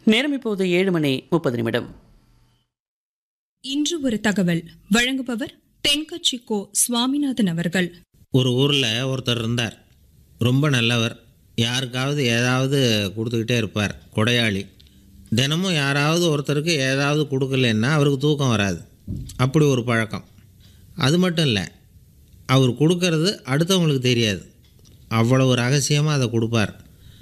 நேரம் இப்போது ஏழு மணி முப்பது நிமிடம் இன்று ஒரு தகவல் வழங்குபவர் தென்கட்சி கோ சுவாமிநாதன் அவர்கள் ஒரு ஊரில் ஒருத்தர் இருந்தார் ரொம்ப நல்லவர் யாருக்காவது ஏதாவது கொடுத்துக்கிட்டே இருப்பார் கொடையாளி தினமும் யாராவது ஒருத்தருக்கு ஏதாவது கொடுக்கலன்னா அவருக்கு தூக்கம் வராது அப்படி ஒரு பழக்கம் அது மட்டும் இல்லை அவர் கொடுக்கறது அடுத்தவங்களுக்கு தெரியாது அவ்வளவு ரகசியமாக அதை கொடுப்பார்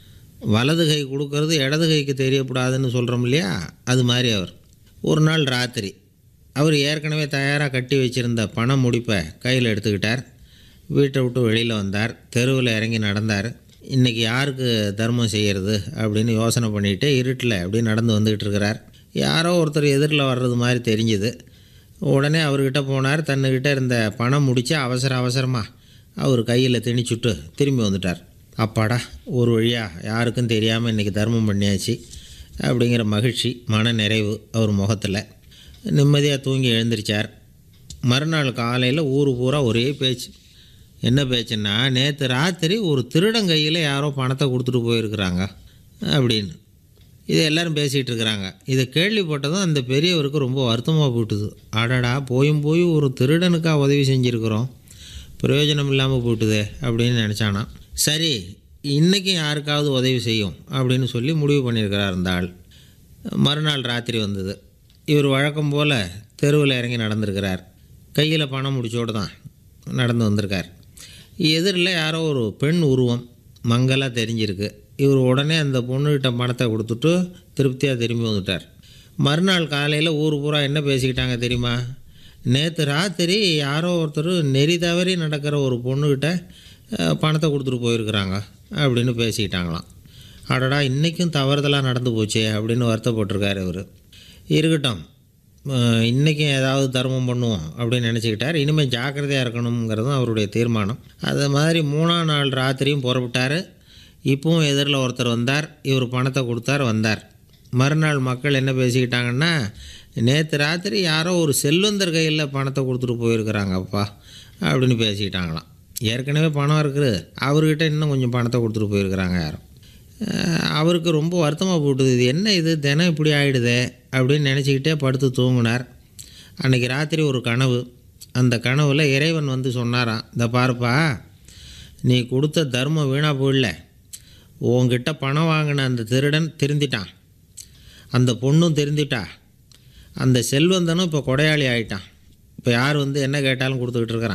வலது கை கொடுக்கறது இடது கைக்கு தெரியக்கூடாதுன்னு சொல்கிறோம் இல்லையா அது மாதிரி அவர் ஒரு நாள் ராத்திரி அவர் ஏற்கனவே தயாராக கட்டி வச்சுருந்த பண முடிப்பை கையில் எடுத்துக்கிட்டார் வீட்டை விட்டு வெளியில் வந்தார் தெருவில் இறங்கி நடந்தார் இன்றைக்கி யாருக்கு தர்மம் செய்கிறது அப்படின்னு யோசனை பண்ணிட்டு இருட்டில் அப்படி நடந்து வந்துக்கிட்டு இருக்கிறார் யாரோ ஒருத்தர் எதிரில் வர்றது மாதிரி தெரிஞ்சுது உடனே அவர்கிட்ட போனார் தன்னுக்கிட்ட இருந்த பணம் முடித்து அவசர அவசரமாக அவர் கையில் திணிச்சுட்டு திரும்பி வந்துட்டார் அப்பாடா ஒரு வழியாக யாருக்கும் தெரியாமல் இன்றைக்கி தர்மம் பண்ணியாச்சு அப்படிங்கிற மகிழ்ச்சி மன நிறைவு அவர் முகத்தில் நிம்மதியாக தூங்கி எழுந்திரிச்சார் மறுநாள் காலையில் ஊர் பூரா ஒரே பேச்சு என்ன பேச்சுன்னா நேற்று ராத்திரி ஒரு திருடன் கையில் யாரோ பணத்தை கொடுத்துட்டு போயிருக்கிறாங்க அப்படின்னு இதை எல்லாரும் பேசிகிட்டு இருக்கிறாங்க இதை கேள்விப்பட்டதும் அந்த பெரியவருக்கு ரொம்ப வருத்தமாக போட்டுது அடடா போயும் போய் ஒரு திருடனுக்கா உதவி செஞ்சுருக்குறோம் பிரயோஜனம் இல்லாமல் போட்டுதே அப்படின்னு நினச்சானா சரி இன்றைக்கும் யாருக்காவது உதவி செய்யும் அப்படின்னு சொல்லி முடிவு பண்ணியிருக்கிறார் அந்த ஆள் மறுநாள் ராத்திரி வந்தது இவர் வழக்கம் போல் தெருவில் இறங்கி நடந்திருக்கிறார் கையில் பணம் முடிச்சோடு தான் நடந்து வந்திருக்கார் எதிரில் யாரோ ஒரு பெண் உருவம் மங்கலாக தெரிஞ்சிருக்கு இவர் உடனே அந்த பொண்ணுகிட்ட பணத்தை கொடுத்துட்டு திருப்தியாக திரும்பி வந்துட்டார் மறுநாள் காலையில் ஊர் பூரா என்ன பேசிக்கிட்டாங்க தெரியுமா நேற்று ராத்திரி யாரோ ஒருத்தர் நெறி தவறி நடக்கிற ஒரு பொண்ணுக்கிட்ட அஹ், பணத்தை கொடுத்துட்டு போயிருக்கிறாங்க அப்படின்னு பேசிக்கிட்டாங்களாம் அடடா இன்றைக்கும் தவறுதலாக நடந்து போச்சே அப்படின்னு வருத்தப்பட்டிருக்காரு இவர் இருக்கட்டும் அஹ், இன்றைக்கும் ஏதாவது தர்மம் பண்ணுவோம் அப்படின்னு நினச்சிக்கிட்டார் இனிமேல் ஜாக்கிரதையாக இருக்கணுங்கிறதும் அவருடைய தீர்மானம் அது மாதிரி மூணாம் நாள் ராத்திரியும் புறப்பட்டார் இப்பவும் எதிரில் ஒருத்தர் வந்தார் இவர் பணத்தை கொடுத்தார் வந்தார் மறுநாள் மக்கள் என்ன பேசிக்கிட்டாங்கன்னா நேற்று ராத்திரி யாரோ ஒரு செல்வந்தர் கையில் பணத்தை கொடுத்துட்டு போயிருக்கிறாங்கப்பா அப்படின்னு பேசிக்கிட்டாங்களாம் ஏற்கனவே பணம் இருக்குது அவர்கிட்ட இன்னும் கொஞ்சம் பணத்தை கொடுத்துட்டு போயிருக்கிறாங்க யாரும் அஹ் அவருக்கு ரொம்ப வருத்தமாக போட்டுது இது என்ன இது தினம் இப்படி ஆகிடுதே அப்படின்னு நினச்சிக்கிட்டே படுத்து தூங்கினார் அன்றைக்கி ராத்திரி ஒரு கனவு அந்த கனவில் இறைவன் வந்து சொன்னாராம் இந்த பாருப்பா நீ கொடுத்த தர்மம் வீணாக போயிடல உன்கிட்ட பணம் வாங்கின அந்த திருடன் திருந்திட்டான் அந்த பொண்ணும் திருந்திட்டா அந்த செல்வந்தனும் இப்போ கொடையாளி ஆயிட்டான் இப்போ யார் வந்து என்ன கேட்டாலும் கொடுத்துக்கிட்டு இருக்கிறான்